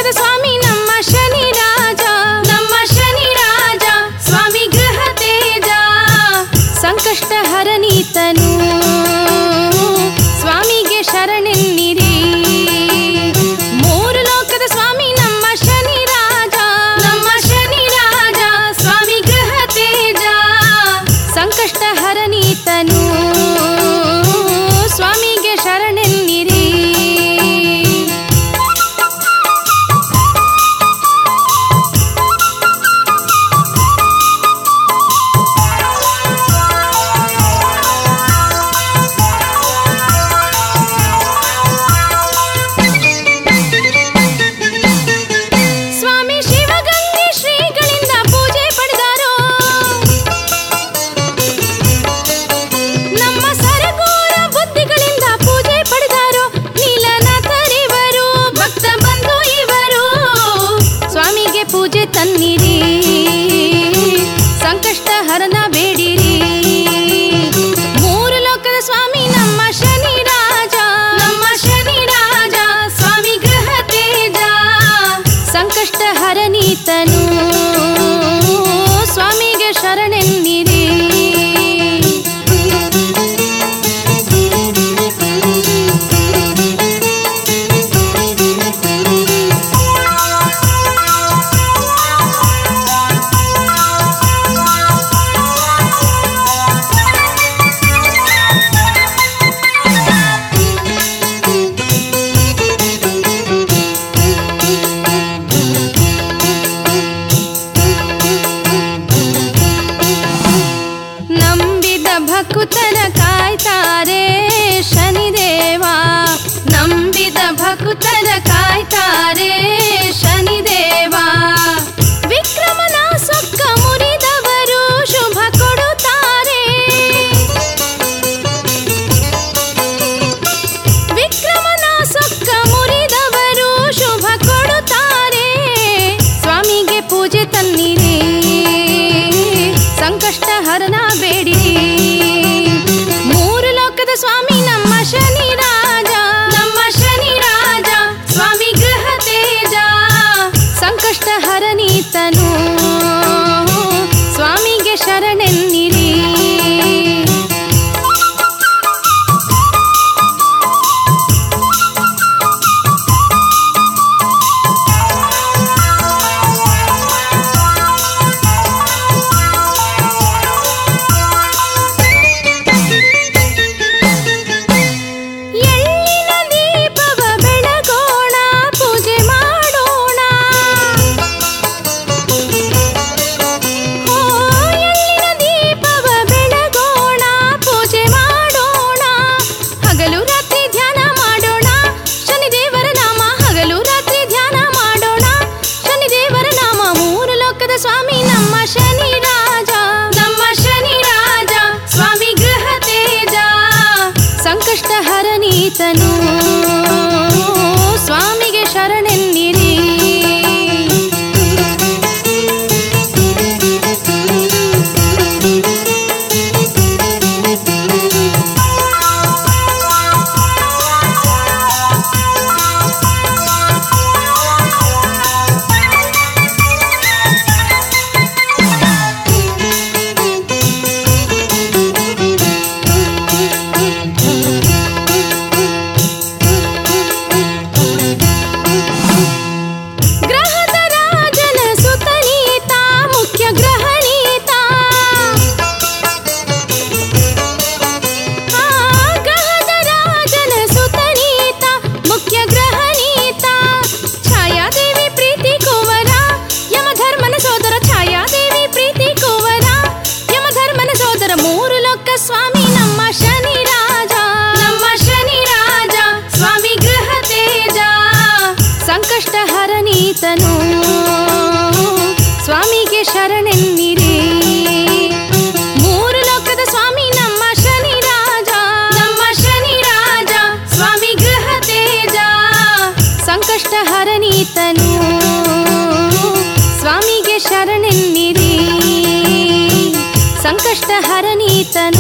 ಲೋಕದ ಸ್ವಾಮಿ ನಮ್ಮ ಶನಿ ರಾಜ ನಮ್ಮ ಶನಿ ರಾಜ ಸ್ವಾಮಿ ಗೃಹ ತೇಜ ಸಂಕಷ್ಟ ಹರನೀತನು ಸ್ವಾಮಿಗೆ ಶರಣೆನ್ನಿರಿ ಮೂರು ಲೋಕದ ಸ್ವಾಮಿ ನಮ್ಮ ಶನಿ ರಾಜ ನಮ್ಮ ಶನಿ ರಾಜ ಸ್ವಾಮಿ ಗೃಹ ತೇಜ ಸಂಕಷ್ಟ ಹರನೀತನು ಸ್ವಾಮಿಗೆ ಶರಣೆನ್ನಿರಿ ಸ್ವಾಮಿ ಶಿವಗಂಗೆ ಶ್ರೀಗಳಿಂದ ಪೂಜೆ ಪಡೆದಾರೋ ನಮ್ಮ ಸರಗೂರ ಬುದ್ಧಿಗಳಿಂದ ಪೂಜೆ ಪಡೆದಾರೋ ನೀಲನಾಥರಿವರು ಭಕ್ತ ಬಂಧು ಇವರು ಸ್ವಾಮಿಗೆ ಪೂಜೆ ತನ್ನಿರಿ ಸಂಕಷ್ಟ ಹರನ ಬೇಡಿರಿ ಮೂರು ಲೋಕದ ಸ್ವಾಮಿ ನಮ್ಮ ಶನಿ ರಾಜ ನಮ್ಮ ಶನಿ ರಾಜ ಸ್ವಾಮಿ ಗೃಹ ತೇಜ ಸಂಕಷ್ಟ ಹರನೀತನು ಸ್ವಾಮಿಗೆ ಶರಣೆನ್ನಿರಿ ನಂಬಿದ ಭಕುತರ ಕಾಯ್ತಾರೆ ಶನಿದೇವ ನಂಬಿದ ಭಕುತರ ಕಾಯ್ತಾರೆ ಶನಿದೇವ ವಿಕ್ರಮನ ಸೊಕ್ಕ ಮುರಿದವರು ಶುಭ ಕೊಡುತ್ತಾರೆ ವಿಕ್ರಮನ ಸೊಕ್ಕ ಮುರಿದವರು ಶುಭ ಕೊಡುತ್ತಾರೆ ಸ್ವಾಮಿಗೆ ಪೂಜೆ ತನ್ನಿರಿ ಸಂಕಷ್ಟ ಹರನ ಬೇಡಿರಿ ಮೂರು ಲೋಕದ ಸ್ವಾಮಿ ನಮ್ಮ ಶನಿ ರಾಜ ನಮ್ಮ ಶನಿ ರಾಜ ಸ್ವಾಮಿ ಗೃಹ ತೇಜ ಸಂಕಷ್ಟ ಹರನೀತನು ಸ್ವಾಮಿಗೆ ಶರಣೆನ್ನಿರಿ ಎಳ್ಳಿನ ದೀಪವ ಬೆಳಗೋಣ ಪೂಜೆ ಮಾಡೋಣ ಓ ಎಳ್ಳಿನ ದೀಪವ ಬೆಳಗೋಣ ಪೂಜೆ ಮಾಡೋಣ ಹಗಲು ರಾತ್ರಿ ಧ್ಯಾನ ಮಾಡೋಣ ಶನಿದೇವರ ನಾಮ ಹಗಲು ರಾತ್ರಿ ಧ್ಯಾನ ಮಾಡೋಣ ಶನಿದೇವರ ನಾಮ ಮೂರು ಲೋಕದ ಸ್ವಾಮಿ ನಮ್ಮ ಶನಿ ರಾಜ ನಮ್ಮ ಶನಿ ರಾಜ ಸ್ವಾಮಿ ಗೃಹ ತೇಜ ಸಂಕಷ್ಟ ಹರನೀತನು ಸ್ವಾಮಿಗೆ ಶರಣೆನ್ನಿರಿ ಗ್ರಹದ ರಾಜನ ಸುತನೀತ ಮುಖ್ಯ ಗ್ರಹಣೀತ ಆ ಗ್ರಹದ ರಾಜನ ಸುತನೀತ ಮುಖ್ಯ ಗ್ರಹಣೀತ ಛಾಯಾದೇವಿ ಪ್ರೀತಿ ಕುವರ ಯಮಧರ್ಮನ ಸೋದರ ಛಾಯಾದೇವಿ ಪ್ರೀತಿ ಕುವರ ಯಮಧರ್ಮನ ಸೋದರ ಮೂರು ಲೋಕ ಸ್ವಾಮಿ ನಮ್ಮ ಶನಿ ರಾಜ ನಮ್ಮ ಶನಿ ರಾಜ ಸ್ವಾಮಿ ಗೃಹ ತೇಜ ಸಂಕಷ್ಟ ಹರನೀತನು ಸ್ವಾಮಿಗೆ ಶರಣೆನ್ನಿರಿ ಮೂರು ಲೋಕದ ಸ್ವಾಮಿ ನಮ್ಮ ಶನಿ ರಾಜ ನಮ್ಮ ಶನಿ ರಾಜ ಸ್ವಾಮಿ ಗೃಹ ತೇಜ ಸಂಕಷ್ಟ ಹರನೀತನು ಸ್ವಾಮಿಗೆ ಶರಣೆನ್ನಿರಿ ಸಂಕಷ್ಟ ಹರನೀತನು